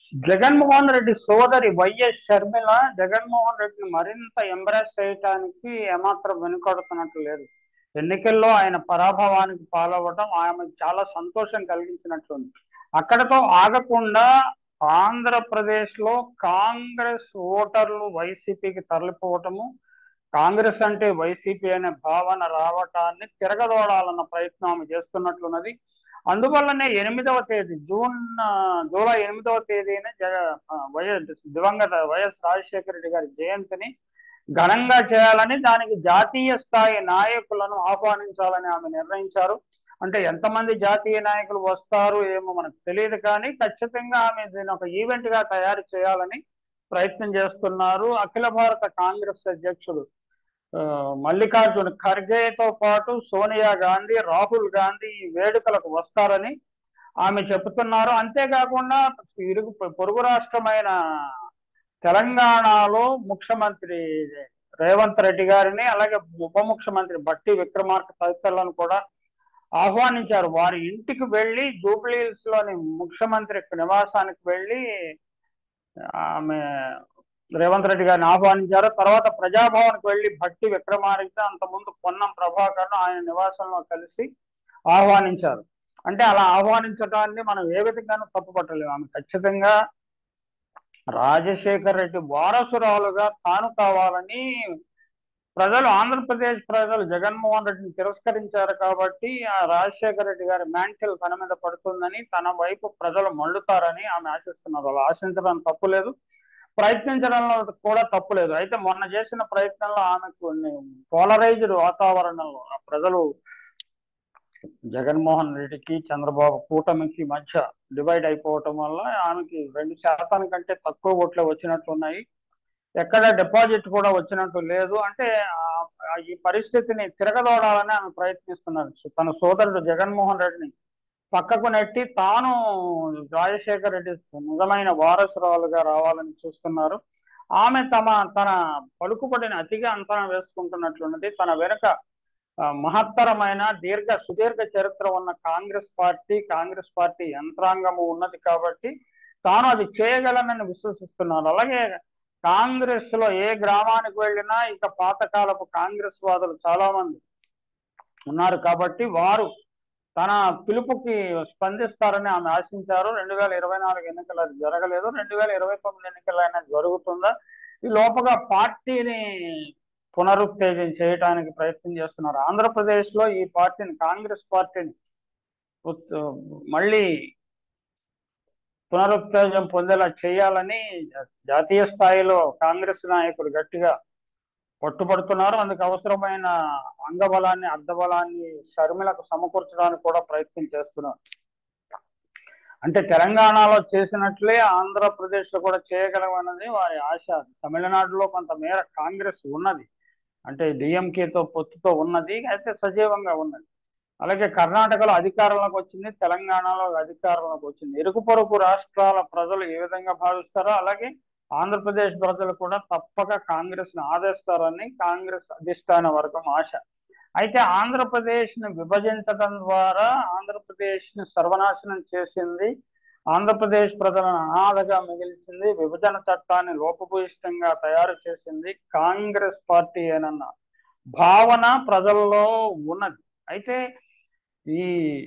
జగన్మోహన్ రెడ్డి సోదరి వైఎస్ షర్మిల జగన్మోహన్ రెడ్డిని మరింత ఎంబ్రాస్ చేయటానికి ఏమాత్రం వెనుకడుతున్నట్లు లేదు ఎన్నికల్లో ఆయన పరాభవానికి పాల్గొవడం ఆమె చాలా సంతోషం కలిగించినట్లుంది అక్కడతో ఆగకుండా ఆంధ్రప్రదేశ్ లో కాంగ్రెస్ ఓటర్లు వైసీపీకి తరలిపోవటము కాంగ్రెస్ అంటే వైసీపీ అనే భావన రావటాన్ని తిరగదోడాలన్న ప్రయత్నం ఆమె చేస్తున్నట్లున్నది అందువల్లనే ఎనిమిదవ తేదీ జూన్ ఆ, జూలై ఎనిమిదవ తేదీన జగ ఆ, వైఎస్ దివంగత వైఎస్ రాజశేఖర రెడ్డి గారి జయంతిని ఘనంగా చేయాలని దానికి జాతీయ స్థాయి నాయకులను ఆహ్వానించాలని ఆమె నిర్ణయించారు అంటే ఎంతమంది జాతీయ నాయకులు వస్తారు ఏమో మనకు తెలియదు కానీ ఖచ్చితంగా ఆమె దీని ఒక ఈవెంట్ గా తయారు చేయాలని ప్రయత్నం చేస్తున్నారు అఖిల భారత కాంగ్రెస్ అధ్యక్షుడు ఆ, మల్లికార్జున ఖర్గేతో పాటు సోనియా గాంధీ రాహుల్ గాంధీ ఈ వేడుకలకు వస్తారని ఆమె చెబుతున్నారు అంతేకాకుండా ఇరుగు పొరుగు రాష్ట్రమైన తెలంగాణలో ముఖ్యమంత్రి రేవంత్ రెడ్డి గారిని అలాగే ఉప ముఖ్యమంత్రి బట్టి విక్రమార్క తదితరులను కూడా ఆహ్వానించారు వారి ఇంటికి వెళ్ళి జూబ్లీహిల్స్ లోని ముఖ్యమంత్రి నివాసానికి వెళ్ళి ఆమె రేవంత్ రెడ్డి గారిని ఆహ్వానించారు తర్వాత ప్రజాభవన్కి వెళ్ళి భట్టి విక్రమార్క అంతకుముందు పొన్నం ప్రభాకర్ ఆయన నివాసంలో కలిసి ఆహ్వానించారు అంటే అలా ఆహ్వానించడాన్ని మనం ఏ విధంగానూ తప్పుపట్టలేము ఆమె ఖచ్చితంగా రాజశేఖర్ రెడ్డి వారసురాలుగా తాను కావాలని ప్రజలు ఆంధ్రప్రదేశ్ ప్రజలు జగన్మోహన్ రెడ్డిని తిరస్కరించారు కాబట్టి ఆ రాజశేఖర రెడ్డి గారి మ్యాంటిల్ తన మీద పడుతుందని తన వైపు ప్రజలు మళ్ళుతారని ఆమె ఆశిస్తున్నారు అలా ఆశించడం తప్పులేదు ప్రయత్నించడంలో కూడా తప్పులేదు అయితే మొన్న చేసిన ప్రయత్నంలో ఆమె కొన్ని పోలరైజ్డ్ వాతావరణంలో ఆ ప్రజలు జగన్మోహన్ రెడ్డికి చంద్రబాబు కూటమికి మధ్య డివైడ్ అయిపోవటం వల్ల ఆమెకి రెండు శాతానికంటే తక్కువ ఓట్లే వచ్చినట్లున్నాయి ఎక్కడ డిపాజిట్ కూడా వచ్చినట్టు లేదు అంటే ఆ- ఆ ఈ పరిస్థితిని తిరగదోడాలని ఆమె ప్రయత్నిస్తున్నారు తన సోదరుడు జగన్మోహన్ రెడ్డిని పక్కకు నెట్టి తాను రాజశేఖర రెడ్డి నిజమైన వారసురాలుగా రావాలని చూస్తున్నారు ఆమె తమ తన పలుకుబడిని అతిగా అంచనా వేసుకుంటున్నట్లున్నది తన వెనుక ఆ, మహత్తరమైన దీర్ఘ సుదీర్ఘ చరిత్ర ఉన్న కాంగ్రెస్ పార్టీ కాంగ్రెస్ పార్టీ యంత్రాంగము ఉన్నది కాబట్టి తాను అది చేయగలనని విశ్వసిస్తున్నారు అలాగే కాంగ్రెస్ లో ఏ గ్రామానికి వెళ్ళినా ఇక పాతకాలపు కాంగ్రెస్ వాదులు చాలా మంది ఉన్నారు కాబట్టి వారు తన పిలుపుకి స్పందిస్తారని ఆమె ఆశించారు రెండు వేల ఇరవై నాలుగు ఎన్నికలు అది జరగలేదు రెండు వేల ఇరవై తొమ్మిది ఎన్నికలు అయినా జరుగుతుందా ఈ లోపగా పార్టీని పునరుత్తేజం చేయడానికి ప్రయత్నం చేస్తున్నారు ఆంధ్రప్రదేశ్ లో ఈ పార్టీని కాంగ్రెస్ పార్టీని ఉత్- మళ్ళీ పునరుత్తేజం పొందేలా చేయాలని జాతీయ స్థాయిలో కాంగ్రెస్ నాయకులు గట్టిగా పట్టుబడుతున్నారు అందుకు అవసరమైన అంగబలాన్ని అర్ధబలాన్ని షర్మిలకు సమకూర్చడానికి కూడా ప్రయత్నం చేస్తున్నారు అంటే తెలంగాణలో చేసినట్లే ఆంధ్రప్రదేశ్ లో కూడా చేయగలమన్నది వారి ఆశ తమిళనాడులో కొంత మేర కాంగ్రెస్ ఉన్నది అంటే డిఎంకేతో పొత్తుతో ఉన్నది అయితే సజీవంగా ఉన్నది అలాగే కర్ణాటకలో అధికారంలోకి వచ్చింది తెలంగాణలో అధికారంలోకి వచ్చింది ఇరుగు పొరుగు రాష్ట్రాల ప్రజలు ఏ విధంగా భావిస్తారో అలాగే ఆంధ్రప్రదేశ్ ప్రజలు కూడా తప్పక కాంగ్రెస్ ని ఆదేస్తారని కాంగ్రెస్ అధిష్టాన వర్గం ఆశ అయితే ఆంధ్రప్రదేశ్ ని విభజించడం ద్వారా ఆంధ్రప్రదేశ్ ని సర్వనాశనం చేసింది ఆంధ్రప్రదేశ్ ప్రజలను అనాథగా మిగిల్చింది విభజన చట్టాన్ని లోపభూయిష్టంగా తయారు చేసింది కాంగ్రెస్ పార్టీ ఏనన్న భావన ప్రజల్లో ఉన్నది అయితే ఈ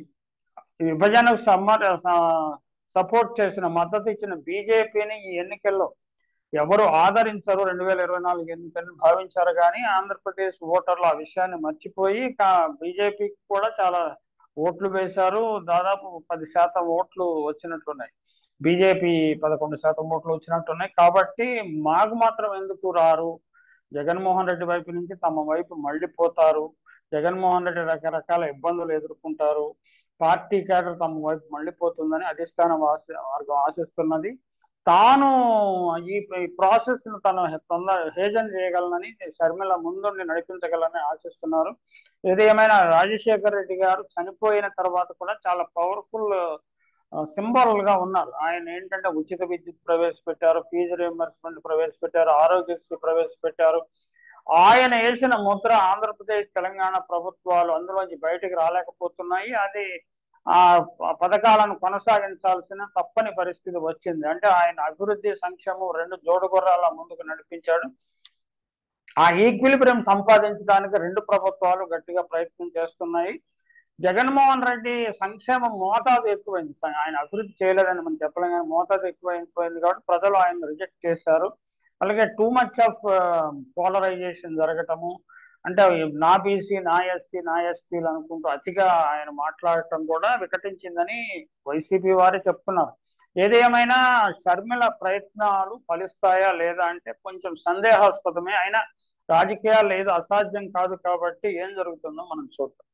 విభజనకు సమ్మర్ సపోర్ట్ చేసిన మద్దతు ఇచ్చిన బీజేపీని ఈ ఎన్నికల్లో ఎవరు ఆదరించరు రెండు వేల ఇరవై నాలుగు ఎన్నికలను భావించారు కానీ ఆంధ్రప్రదేశ్ ఓటర్లు ఆ విషయాన్ని మర్చిపోయి బీజేపీకి కూడా చాలా ఓట్లు వేశారు దాదాపు పది శాతం ఓట్లు వచ్చినట్లున్నాయి బీజేపీ పదకొండు శాతం ఓట్లు వచ్చినట్టున్నాయి కాబట్టి మాకు మాత్రం ఎందుకు రారు జగన్మోహన్ రెడ్డి వైపు నుంచి తమ వైపు మళ్ళీపోతారు జగన్మోహన్ రెడ్డి రకరకాల ఇబ్బందులు ఎదుర్కొంటారు పార్టీ కేడర్ తమ వైపు మళ్ళీపోతుందని అధిష్టానం ఆశ వర్గం ఆశిస్తున్నది తాను ఈ ప్రాసెస్ ను తను తొందర హేజన్ చేయగలనని షర్మిల ముందుండి నడిపించగలని ఆశిస్తున్నారు ఏది ఏమైనా రాజశేఖర్ రెడ్డి గారు చనిపోయిన తర్వాత కూడా చాలా పవర్ఫుల్ సింబల్ గా ఉన్నారు ఆయన ఏంటంటే ఉచిత విద్యుత్ ప్రవేశపెట్టారు ఫీజు రియంబర్స్మెంట్ ప్రవేశపెట్టారు ఆరోగ్యశ్రీ ప్రవేశపెట్టారు ఆయన వేసిన ముద్ర ఆంధ్రప్రదేశ్ తెలంగాణ ప్రభుత్వాలు అందులోంచి బయటికి రాలేకపోతున్నాయి అది ఆ ప- పథకాలను కొనసాగించాల్సిన తప్పని పరిస్థితి వచ్చింది అంటే ఆయన అభివృద్ధి సంక్షేమం రెండు జోడుగుర్రాల ముందుకు నడిపించాడు ఆ ఈక్విలిబ్రియం సంపాదించడానికి రెండు ప్రభుత్వాలు గట్టిగా ప్రయత్నం చేస్తున్నాయి జగన్మోహన్ రెడ్డి సంక్షేమం మోతాదు ఎక్కువైంది స- ఆయన అభివృద్ధి చేయలేదని మనం చెప్పలేం కానీ మోతాదు ఎక్కువైపోయింది కాబట్టి ప్రజలు ఆయన రిజెక్ట్ చేశారు అలాగే టూ మచ్ ఆఫ్ పోలరైజేషన్ జరగటము అంటే నా బీసీ నా ఎస్సీ నా ఎస్టీలు అనుకుంటూ అతిగా ఆయన మాట్లాడటం కూడా వికటించిందని వైసీపీ వారే చెప్తున్నారు ఏదేమైనా షర్మిల ప్రయత్నాలు ఫలిస్తాయా లేదా అంటే కొంచెం సందేహాస్పదమే అయినా రాజకీయాలు ఏదో అసాధ్యం కాదు కాబట్టి ఏం జరుగుతుందో మనం చూద్దాం